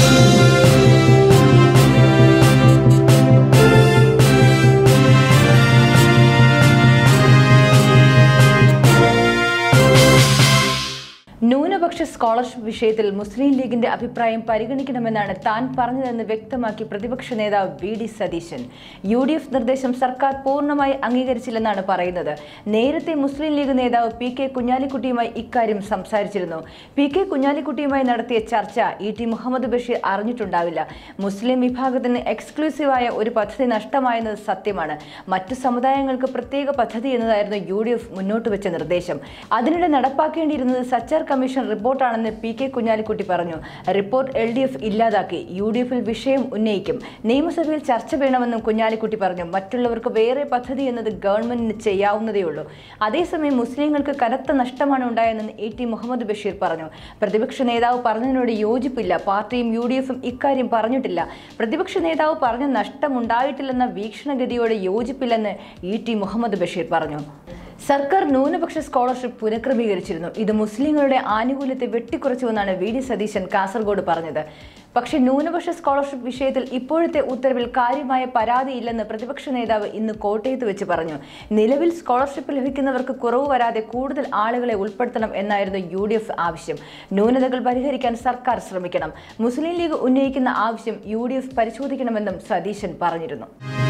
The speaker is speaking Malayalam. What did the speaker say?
ന്യൂനപക്ഷ സ്കോളർഷിപ്പ് വിഷയത്തിൽ മുസ്ലിം ലീഗിന്റെ അഭിപ്രായം പരിഗണിക്കണമെന്നാണ് താൻ പറഞ്ഞതെന്ന് വ്യക്തമാക്കി പ്രതിപക്ഷ നേതാവ് V D Satheesan U D F നിർദ്ദേശം സർക്കാർ പൂർണ്ണമായി അംഗീകരിച്ചില്ലെന്നാണ് പറയുന്നത് നേരത്തെ മുസ്ലിം ലീഗ് നേതാവ് പി കെ കുഞ്ഞാലിക്കുട്ടിയുമായി ഇക്കാര്യം സംസാരിച്ചിരുന്നു പി കെ കുഞ്ഞാലിക്കുട്ടിയുമായി നടത്തിയ ചർച്ച ഇ ടി മുഹമ്മദ് ബഷീർ അറിഞ്ഞിട്ടുണ്ടാവില്ല മുസ്ലിം വിഭാഗത്തിന് എക്സ്ക്ലൂസീവായ ഒരു പദ്ധതി നഷ്ടമായെന്നത് സത്യമാണ് മറ്റു സമുദായങ്ങൾക്ക് പ്രത്യേക പദ്ധതി എന്നതായിരുന്നു യു ഡി എഫ് മുന്നോട്ട് വെച്ച നിർദ്ദേശം അതിനിടെ നടപ്പാക്കേണ്ടിയിരുന്നത് സച്ചാർ കമ്മീഷൻ റിപ്പോർട്ടാണെന്ന് പി കെ കുഞ്ഞാലിക്കുട്ടി പറഞ്ഞു റിപ്പോർട്ട് എൽ ഡി എഫ് ഇല്ലാതാക്കി യു ഡി എഫിൽ വിഷയം ഉന്നയിക്കും നിയമസഭയിൽ ചർച്ച വേണമെന്നും കുഞ്ഞാലിക്കുട്ടി പറഞ്ഞു മറ്റുള്ളവർക്ക് വേറെ പദ്ധതി എന്നത് ഗവൺമെന്റിന് ചെയ്യാവുന്നതേയുള്ളൂ അതേസമയം മുസ്ലിങ്ങൾക്ക് കനത്ത നഷ്ടമാണ് ഉണ്ടായതെന്ന് എ ടി മുഹമ്മദ് ബഷീർ പറഞ്ഞു പ്രതിപക്ഷ നേതാവ് പറഞ്ഞതിനോട് യോജിപ്പില്ല പാർട്ടിയും യു ഡി എഫും ഇക്കാര്യം പറഞ്ഞിട്ടില്ല പ്രതിപക്ഷ നേതാവ് പറഞ്ഞ നഷ്ടമുണ്ടായിട്ടില്ലെന്ന വീക്ഷണഗതിയോട് യോജിപ്പില്ലെന്ന് ഇ ടി മുഹമ്മദ് ബഷീർ പറഞ്ഞു സർക്കാർ ന്യൂനപക്ഷ സ്കോളർഷിപ്പ് പുനഃക്രമീകരിച്ചിരുന്നു ഇത് മുസ്ലിങ്ങളുടെ ആനുകൂല്യത്തെ വെട്ടിക്കുറച്ചുവെന്നാണ് വി ഡി സതീശൻ കാസർഗോഡ് പറഞ്ഞത് പക്ഷേ ന്യൂനപക്ഷ സ്കോളർഷിപ്പ് വിഷയത്തിൽ ഇപ്പോഴത്തെ ഉത്തരവിൽ കാര്യമായ പരാതിയില്ലെന്ന് പ്രതിപക്ഷ നേതാവ് ഇന്ന് കോട്ടയത്ത് വെച്ച് പറഞ്ഞു നിലവിൽ സ്കോളർഷിപ്പ് ലഭിക്കുന്നവർക്ക് കുറവ് വരാതെ കൂടുതൽ ആളുകളെ ഉൾപ്പെടുത്തണം എന്നായിരുന്നു യു ഡി എഫ് ആവശ്യം ന്യൂനതകൾ പരിഹരിക്കാൻ സർക്കാർ ശ്രമിക്കണം മുസ്ലിം ലീഗ് ഉന്നയിക്കുന്ന ആവശ്യം യു ഡി എഫ് പരിശോധിക്കണമെന്നും സതീശൻ പറഞ്ഞിരുന്നു